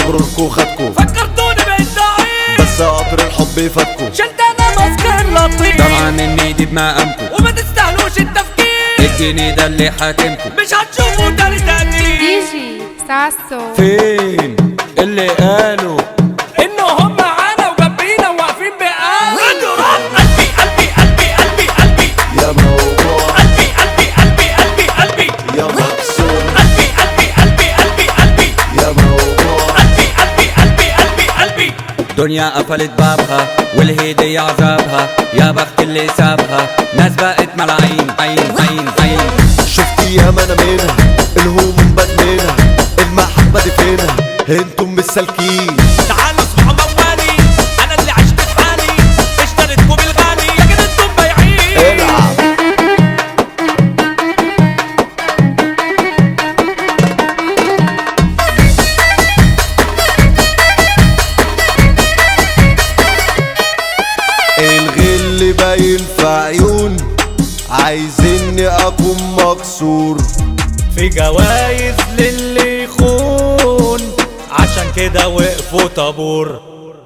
غروركوا خدكوا فكرتوني بالضعيف بس قطر الحب فاتكوا شلت انا مسكر لطيف طبعا النيدي بمقامكم وما تستاهلوش التفكير الجنيه ده اللي حاكمكم مش هتشوفوا تاني تاني ديجي ساسو فين اللي قالوا انه هم معانا وجنبينا وواقفين بقلب قلبي قلبي قلبي قلبي قلبي يا موضوع قلبي قلبي قلبي قلبي قلبي يا مكسور قلبي قلبي قلبي قلبي قلبي يا موضوع قلبي قلبي قلبي قلبي قلبي دنيا قفلت بابها والهدية عذابها يا بخت اللي سابها ناس بقت ملاعين عين عين عين شفت يا ما انا منها الهموم بدمنها المحبة دي فينها انتم مش سالكين تعالوا اسمعوا موالي انا اللي عشت في حالي اشتريتكم بالغالي لكن انتم بايعين العب الغل باين في عيون عايزيني اكون مكسور في جوايز للي يخون عشان كده وقفوا طابور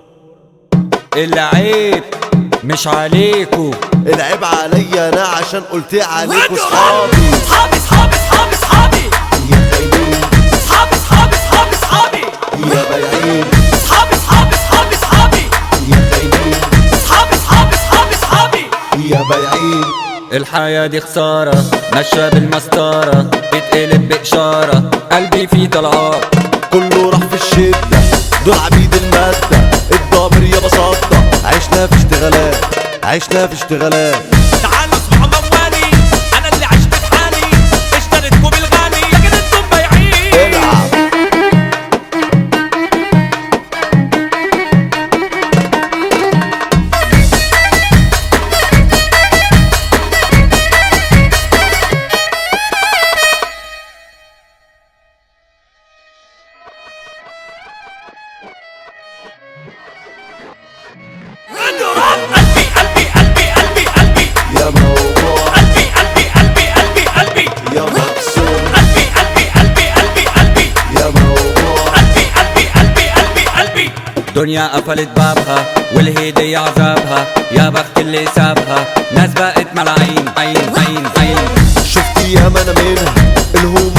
العيب مش عليكو العيب عليا انا عشان قلت عليكوا صحابي صحابي صحابي صحابي صحابي يا خايبين صحابي صحابي صحابي صحابي يا بايعين صحابي صحابي صحابي صحابي يا خايبين صحابي صحابي صحابي صحابي يا بايعين الحياة دي خسارة ماشية بالمسطرة اتقلب بإشارة قلبي فيه طلعات كله راح في الشدة دول عبيد المادة الضابر يا بساطة عشنا في اشتغالات عشنا في اشتغالات تعالوا اسمعوا موالي انا اللي عشت في حالي اشتريتكم بالغالي لكن انتم بايعين العب قلبي قلبي قلبي قلبي قلبي يا موضوع قلبي قلبي قلبي قلبي قلبي يا مكسور قلبي قلبي قلبي قلبي قلبي يا موضوع قلبي قلبي قلبي قلبي قلبي دنيا قفلت بابها والهدية عذابها يا بخت اللي سابها ناس بقت ملاعين عين عين عين شفت يا ما انا منها الهموم